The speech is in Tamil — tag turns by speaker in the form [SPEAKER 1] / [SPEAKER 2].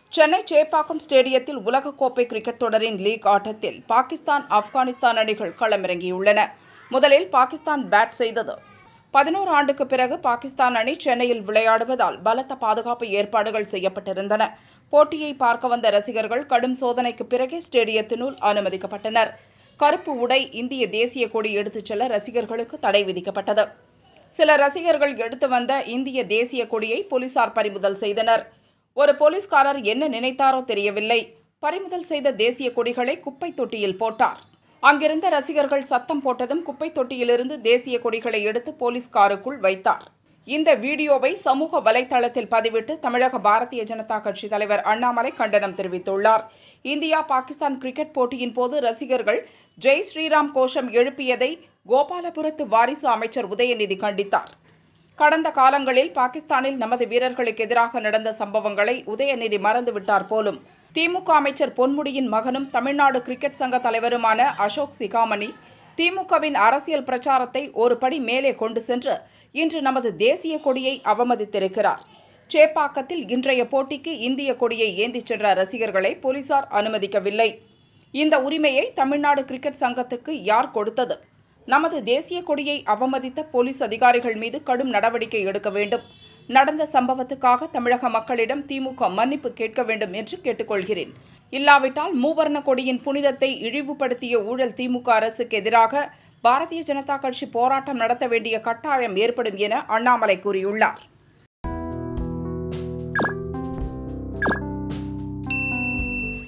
[SPEAKER 1] சென்னை சேப்பாக்கம் ஸ்டேடியத்தில் உலகக்கோப்பை கிரிக்கெட் தொடரின் லீக் ஆட்டத்தில் பாகிஸ்தான் ஆப்கானிஸ்தான் அணிகள் களமிறங்கியுள்ளன முதலில் பாகிஸ்தான் பேட் செய்தது பதினோரு ஆண்டுக்கு பிறகு பாகிஸ்தான் அணி சென்னையில் விளையாடுவதால் பலத்த பாதுகாப்பு ஏற்பாடுகள் செய்யப்பட்டிருந்தன போட்டியை பார்க்க வந்த ரசிகர்கள் கடும் சோதனைக்கு பிறகே ஸ்டேடியத்தினுள் அனுமதிக்கப்பட்டனர் கருப்பு உடை இந்திய தேசிய கொடி எடுத்துச் செல்ல ரசிகர்களுக்கு தடை விதிக்கப்பட்டது சில ரசிகர்கள் எடுத்து வந்த இந்திய தேசிய கொடியை போலீசார் பறிமுதல் செய்தனர் ஒரு போலீஸ்காரர் என்ன நினைத்தாரோ தெரியவில்லை பறிமுதல் செய்த தேசிய கொடிகளை குப்பை தொட்டியில் போட்டார் அங்கிருந்த ரசிகர்கள் சத்தம் போட்டதும் குப்பை தொட்டியிலிருந்து தேசிய கொடிகளை எடுத்து போலீஸ் காருக்குள் வைத்தார் இந்த வீடியோவை சமூக வலைதளத்தில் பதிவிட்டு தமிழக பாரதிய ஜனதா கட்சி தலைவர் அண்ணாமலை கண்டனம் தெரிவித்துள்ளார் இந்தியா பாகிஸ்தான் கிரிக்கெட் போட்டியின் போது ரசிகர்கள் ஜெய் ஸ்ரீராம் கோஷம் எழுப்பியதை கோபாலபுரத்து வாரிசு அமைச்சர் உதயநிதி கண்டித்தார் கடந்த காலங்களில் பாகிஸ்தானில் நமது வீரர்களுக்கு எதிராக நடந்த சம்பவங்களை உதயநிதி மறந்துவிட்டார் போலும் திமுக அமைச்சர் பொன்முடியின் மகனும் தமிழ்நாடு கிரிக்கெட் சங்க தலைவருமான அசோக் சிகாமணி திமுகவின் அரசியல் பிரச்சாரத்தை ஒரு படி மேலே கொண்டு சென்று இன்று நமது தேசிய கொடியை அவமதித்திருக்கிறார் சேப்பாக்கத்தில் இன்றைய போட்டிக்கு இந்திய கொடியை ஏந்திச் சென்ற ரசிகர்களை போலீசார் அனுமதிக்கவில்லை இந்த உரிமையை தமிழ்நாடு கிரிக்கெட் சங்கத்துக்கு யார் கொடுத்தது நமது தேசிய கொடியை அவமதித்த போலீஸ் அதிகாரிகள் மீது கடும் நடவடிக்கை எடுக்க வேண்டும் நடந்த சம்பவத்துக்காக தமிழக மக்களிடம் திமுக மன்னிப்பு கேட்க வேண்டும் என்று கேட்டுக்கொள்கிறேன் இல்லாவிட்டால் மூவர்ண கொடியின் புனிதத்தை இழிவுபடுத்திய ஊழல் திமுக அரசுக்கு எதிராக பாரதிய ஜனதா கட்சி போராட்டம் நடத்த வேண்டிய கட்டாயம் ஏற்படும் என அண்ணாமலை கூறியுள்ளார்